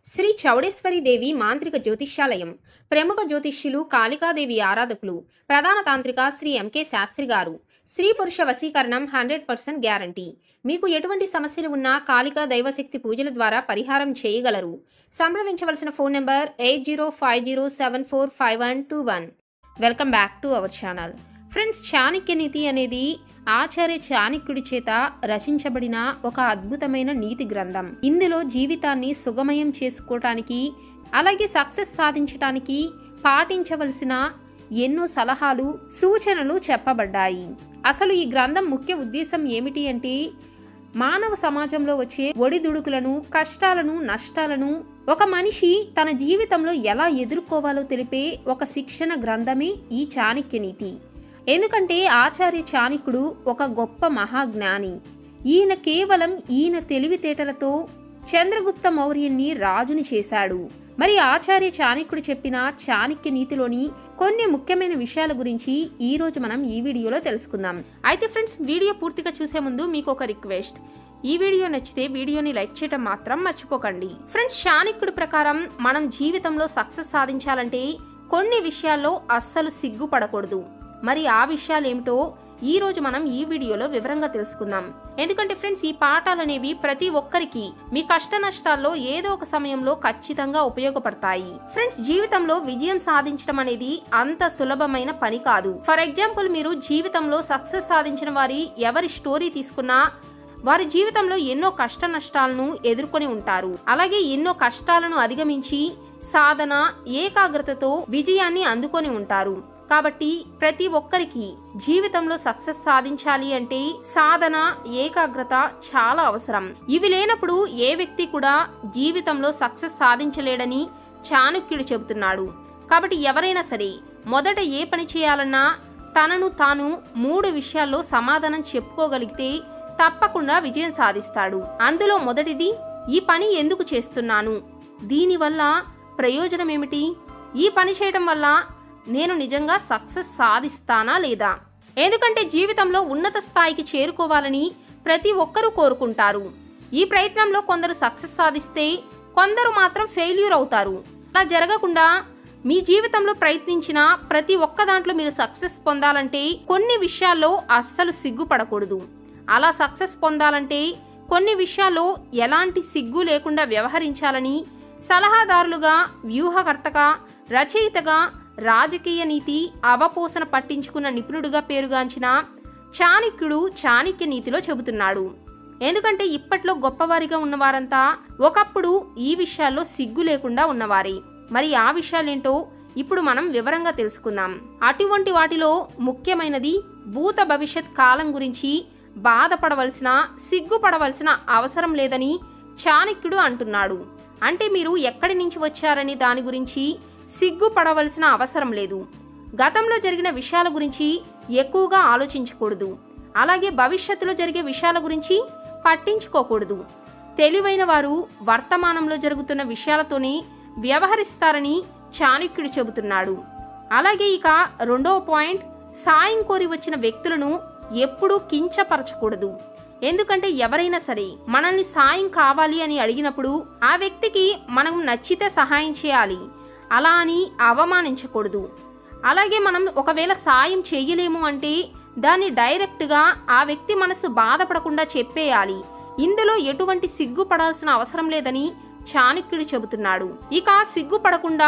శ్రీ చౌడేశ్వరి దేవి మాంత్రిక జ్యోతిష్యాలయం ప్రముఖ జ్యోతిష్యులు కాళికాదేవి ఆరాధకులు ప్రధాన తాంత్రిక శ్రీ ఎంకే శాస్త్రి గారు స్త్రీ పురుష వశీకరణం హండ్రెడ్ పర్సెంట్ గ్యారంటీ మీకు ఎటువంటి సమస్యలు ఉన్నా కాళికా దైవశక్తి పూజల ద్వారా పరిహారం చేయగలరు సంప్రదించవలసిన phone number eight zero five zero seven four five one two one welcome back to our channel friends Chanakya Niti అనేది ఆచార్య చాణక్యుడి చేత రచించబడిన ఒక అద్భుతమైన నీతి గ్రంథం ఇందులో జీవితాన్ని సుగమయం చేసుకోవటానికి అలాగే సక్సెస్ సాధించటానికి పాటించవలసిన ఎన్నో సలహాలు సూచనలు చెప్పబడ్డాయి అసలు ఈ గ్రంథం ముఖ్య ఉద్దేశం ఏమిటి అంటే మానవ సమాజంలో వచ్చే ఒడిదుడుకులను కష్టాలను నష్టాలను ఒక మనిషి తన జీవితంలో ఎలా ఎదుర్కోవాలో తెలిపే ఒక శిక్షణ గ్రంథమే ఈ చాణక్య నీతి ఎందుకంటే ఆచార్య చాణక్యుడు ఒక గొప్ప మహాజ్ఞాని ఈయన కేవలం ఈయన తెలివితేటలతో చంద్రగుప్త మౌర్యుణ్ణి రాజుని చేశాడు మరి ఆచార్య చాణక్యుడు చెప్పిన చాణక్య నీతిలోని కొన్ని ముఖ్యమైన విషయాల గురించి ఈ రోజు మనం ఈ వీడియోలో తెలుసుకుందాం అయితే ఫ్రెండ్స్ వీడియో పూర్తిగా చూసే ముందు మీకు ఒక రిక్వెస్ట్ ఈ వీడియో నచ్చితే వీడియోని లైక్ చేయడం మాత్రం మర్చిపోకండి ఫ్రెండ్స్ చాణక్యుడి ప్రకారం మనం జీవితంలో సక్సెస్ సాధించాలంటే కొన్ని విషయాల్లో అస్సలు సిగ్గుపడకూడదు మరి ఆ విషయాలు ఏమిటో ఈ రోజు మనం ఈ వీడియోలో వివరంగా తెలుసుకుందాం ఎందుకంటే ఫ్రెండ్స్ ఈ పాఠాలు అనేవి ప్రతి ఒక్కరికి మీ కష్ట నష్టాల్లో ఏదో ఒక సమయంలో ఖచ్చితంగా ఉపయోగపడతాయి ఫ్రెండ్స్ జీవితంలో విజయం సాధించడం అనేది అంత సులభమైన పని కాదు ఫర్ ఎగ్జాంపుల్ మీరు జీవితంలో సక్సెస్ సాధించిన వారి ఎవరి స్టోరీ తీసుకున్నా వారి జీవితంలో ఎన్నో కష్ట నష్టాలను ఎదుర్కొని ఉంటారు అలాగే ఎన్నో కష్టాలను అధిగమించి సాధన ఏకాగ్రతతో విజయాన్ని అందుకొని ఉంటారు కాబట్టి ప్రతి ఒక్కరికి జీవితంలో సక్సెస్ సాధించాలి అంటే సాధన ఏకాగ్రత చాలా అవసరం ఇవి లేనప్పుడు ఏ వ్యక్తి కూడా జీవితంలో సక్సెస్ సాధించలేడని చాణక్యుడు చెబుతున్నాడు కాబట్టి ఎవరైనా సరే మొదట ఏ పని చేయాలన్నా తనను తాను మూడు విషయాల్లో సమాధానం చెప్పుకోగలిగితే తప్పకుండా విజయం సాధిస్తాడు అందులో మొదటిది ఈ పని ఎందుకు చేస్తున్నాను దీనివల్ల ప్రయోజనం ఏమిటి ఈ పని చేయడం వల్ల నేను నిజంగా సక్సెస్ సాధిస్తానా లేదా ఎందుకంటే జీవితంలో ఉన్నత స్థాయికి చేరుకోవాలని ప్రతి ఒక్కరూ కోరుకుంటారు ఈ ప్రయత్నంలో కొందరు సక్సెస్ సాధిస్తే కొందరు మాత్రం ఫెయిల్యూర్ అవుతారు అలా జరగకుండా మీ జీవితంలో ప్రయత్నించిన ప్రతి ఒక్క దాంట్లో మీరు సక్సెస్ పొందాలంటే కొన్ని విషయాల్లో అస్సలు సిగ్గుపడకూడదు అలా సక్సెస్ పొందాలంటే కొన్ని విషయాల్లో ఎలాంటి సిగ్గు లేకుండా వ్యవహరించాలని సలహాదారులుగా వ్యూహకర్తగా రచయితగా రాజకీయ నీతి అవపోసన పట్టించుకున్న నిపుణుడిగా పేరుగాంచిన చాణక్యుడు చాణక్య నీతిలో చెబుతున్నాడు ఎందుకంటే ఇప్పట్లో గొప్పవారిగా ఉన్నవారంతా ఒకప్పుడు ఈ విషయాల్లో సిగ్గు లేకుండా ఉన్నవారే మరి ఆ విషయాలేంటో ఇప్పుడు మనం వివరంగా తెలుసుకుందాం అటువంటి వాటిలో ముఖ్యమైనది భూత భవిష్యత్ కాలం గురించి బాధపడవలసిన సిగ్గుపడవలసిన అవసరం లేదని చాణక్యుడు అంటున్నాడు అంటే మీరు ఎక్కడి నుంచి వచ్చారని దాని గురించి సిగ్గుపడవలసిన అవసరం లేదు గతంలో జరిగిన విషయాల గురించి ఎక్కువగా ఆలోచించకూడదు అలాగే భవిష్యత్తులో జరిగే విషయాల గురించి పట్టించుకోకూడదు తెలివైన వారు వర్తమానంలో జరుగుతున్న విషయాలతోనే వ్యవహరిస్తారని చాణక్యుడు చెబుతున్నాడు అలాగే ఇక రెండవ పాయింట్ సాయం కోరి వచ్చిన వ్యక్తులను ఎప్పుడూ కించపరచకూడదు ఎందుకంటే ఎవరైనా సరే మనల్ని సాయం కావాలి అని అడిగినప్పుడు ఆ వ్యక్తికి మనం నచ్చితే సహాయం చేయాలి అలా అని అవమానించకూడదు అలాగే మనం ఒకవేళ సాయం చేయలేము అంటే దాన్ని డైరెక్ట్గా ఆ వ్యక్తి మనసు బాధపడకుండా చెప్పేయాలి ఇందులో ఎటువంటి సిగ్గుపడాల్సిన అవసరం లేదని చాణక్యుడు చెబుతున్నాడు ఇక సిగ్గుపడకుండా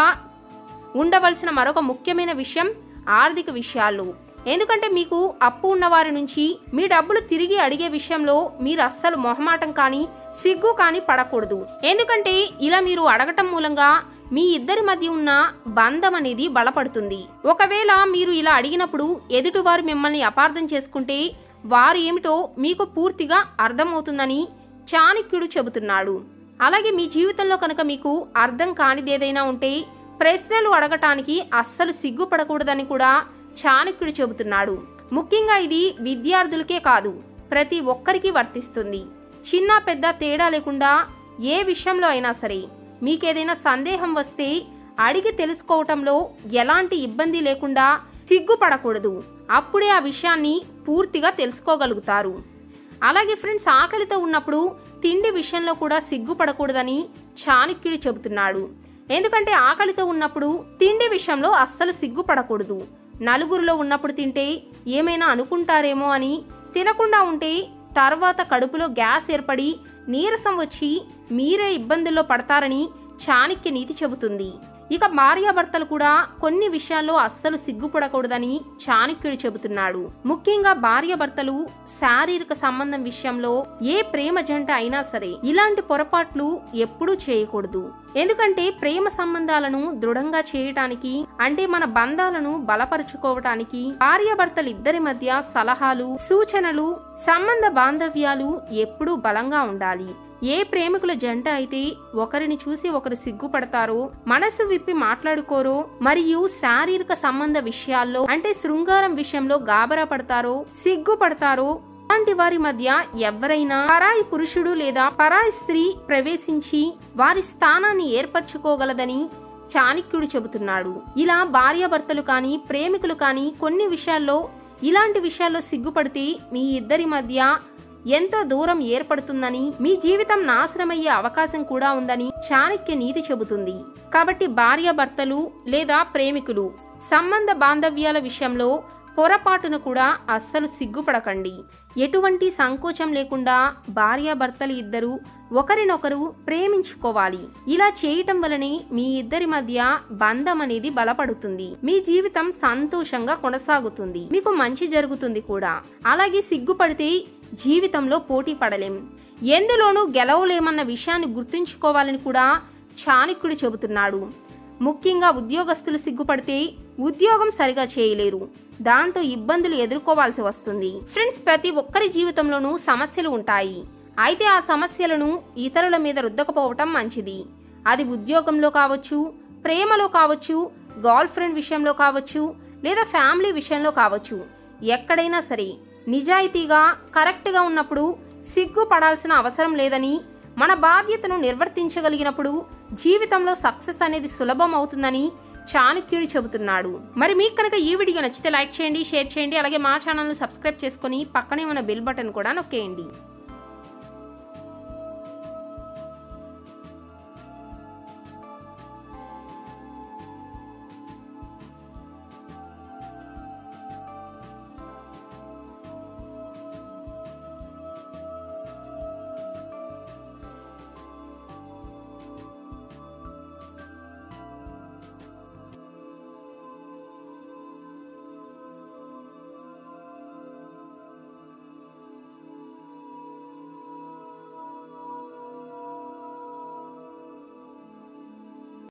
ఉండవలసిన మరొక ముఖ్యమైన విషయం ఆర్థిక విషయాలు ఎందుకంటే మీకు అప్పు ఉన్నవారి నుంచి మీ డబ్బులు తిరిగి అడిగే విషయంలో మీరు అస్సలు మొహమాటం కానీ సిగ్గు కానీ పడకూడదు ఎందుకంటే ఇలా మీరు అడగటం మూలంగా మీ ఇద్దరి మధ్య ఉన్న బంధం అనేది బలపడుతుంది ఒకవేళ మీరు ఇలా అడిగినప్పుడు ఎదుటివారు మిమ్మల్ని అపార్థం చేసుకుంటే వారు ఏమిటో మీకు పూర్తిగా అర్థమవుతుందని చాణక్యుడు చెబుతున్నాడు అలాగే మీ జీవితంలో కనుక మీకు అర్థం కానిదేదైనా ఉంటే ప్రశ్నలు అడగటానికి అస్సలు సిగ్గుపడకూడదని కూడా చాణక్యుడు చెబుతున్నాడు ముఖ్యంగా ఇది విద్యార్థులకే కాదు ప్రతి ఒక్కరికి వర్తిస్తుంది చిన్న పెద్ద తేడా లేకుండా ఏ విషయంలో అయినా సరే మీకేదైనా సందేహం వస్తే అడిగి తెలుసుకోవటంలో ఎలాంటి ఇబ్బంది లేకుండా సిగ్గుపడకూడదు అప్పుడే ఆ విషయాన్ని పూర్తిగా తెలుసుకోగలుగుతారు అలాగే ఫ్రెండ్స్ ఆకలితో ఉన్నప్పుడు తిండి విషయంలో కూడా సిగ్గుపడకూడదని చాణక్యుడు చెబుతున్నాడు ఎందుకంటే ఆకలితో ఉన్నప్పుడు తిండి విషయంలో అస్సలు సిగ్గుపడకూడదు నలుగురిలో ఉన్నప్పుడు తింటే ఏమైనా అనుకుంటారేమో అని తినకుండా ఉంటే తర్వాత కడుపులో గ్యాస్ ఏర్పడి నీరసం వచ్చి మీరే ఇబ్బందుల్లో పడతారని చాణక్య నీతి చెబుతుంది ఇక భార్యాభర్తలు కూడా కొన్ని విషయాల్లో అస్సలు సిగ్గుపడకూడదని చాణక్యుడు చెబుతున్నాడు ముఖ్యంగా భార్యాభర్తలు శారీరక సంబంధం విషయంలో ఏ ప్రేమ జంట అయినా సరే ఇలాంటి పొరపాట్లు ఎప్పుడూ చేయకూడదు ఎందుకంటే ప్రేమ సంబంధాలను దృఢంగా చేయటానికి అంటే మన బంధాలను బలపరుచుకోవటానికి భార్యాభర్తలు ఇద్దరి మధ్య సలహాలు సూచనలు సంబంధ బాంధవ్యాలు ఎప్పుడూ బలంగా ఉండాలి ఏ ప్రేమికుల జంట అయితే ఒకరిని చూసి ఒకరు సిగ్గుపడతారో మనసు విప్పి మాట్లాడుకోరో మరియు శారీరక సంబంధ విషయాల్లో అంటే శృంగారం విషయంలో గాబరా పడతారో సిగ్గుపడతారో అలాంటి వారి మధ్య ఎవరైనా పరాయి పురుషుడు లేదా పరాయి స్త్రీ ప్రవేశించి వారి స్థానాన్ని ఏర్పరచుకోగలదని చాణక్యుడు చెబుతున్నాడు ఇలా భార్యాభర్తలు కానీ ప్రేమికులు కానీ కొన్ని విషయాల్లో ఇలాంటి విషయాల్లో సిగ్గుపడితే మీ ఇద్దరి మధ్య ఎంతో దూరం ఏర్పడుతుందని మీ జీవితం నాశనమయ్యే అవకాశం కూడా ఉందని చాణక్య నీతి చెబుతుంది కాబట్టి భార్యాభర్తలు లేదా ప్రేమికులు సంబంధ బాంధవ్యాల విషయంలో పొరపాటును కూడా అస్సలు సిగ్గుపడకండి ఎటువంటి సంకోచం లేకుండా భార్యాభర్తలు ఇద్దరు ఒకరినొకరు ప్రేమించుకోవాలి ఇలా చేయటం వలనే మీ ఇద్దరి మధ్య బంధం అనేది బలపడుతుంది మీ జీవితం సంతోషంగా కొనసాగుతుంది మీకు మంచి జరుగుతుంది కూడా అలాగే సిగ్గుపడితే జీవితంలో పోటీ పడలేం ఎందులోనూ గెలవలేమన్న విషయాన్ని గుర్తుంచుకోవాలని కూడా చాణక్యుడు చెబుతున్నాడు ముఖ్యంగా ఉద్యోగస్తులు సిగ్గుపడితే ఉద్యోగం సరిగా చేయలేరు దాంతో ఇబ్బందులు ఎదుర్కోవాల్సి వస్తుంది ఫ్రెండ్స్ ప్రతి ఒక్కరి జీవితంలోనూ సమస్యలు ఉంటాయి అయితే ఆ సమస్యలను ఇతరుల మీద రుద్దకపోవటం మంచిది అది ఉద్యోగంలో కావచ్చు ప్రేమలో కావచ్చు గర్ల్ ఫ్రెండ్ విషయంలో కావచ్చు లేదా ఫ్యామిలీ విషయంలో కావచ్చు ఎక్కడైనా సరే నిజాయితీగా కరెక్ట్గా ఉన్నప్పుడు సిగ్గుపడాల్సిన అవసరం లేదని మన బాధ్యతను నిర్వర్తించగలిగినప్పుడు జీవితంలో సక్సెస్ అనేది సులభం అవుతుందని చాణక్యుడు చెబుతున్నాడు మరి మీకు కనుక ఈ వీడియో నచ్చితే లైక్ చేయండి షేర్ చేయండి అలాగే మా ఛానల్ను సబ్స్క్రైబ్ చేసుకొని పక్కనే ఉన్న బెల్ బటన్ కూడా నొక్కేయండి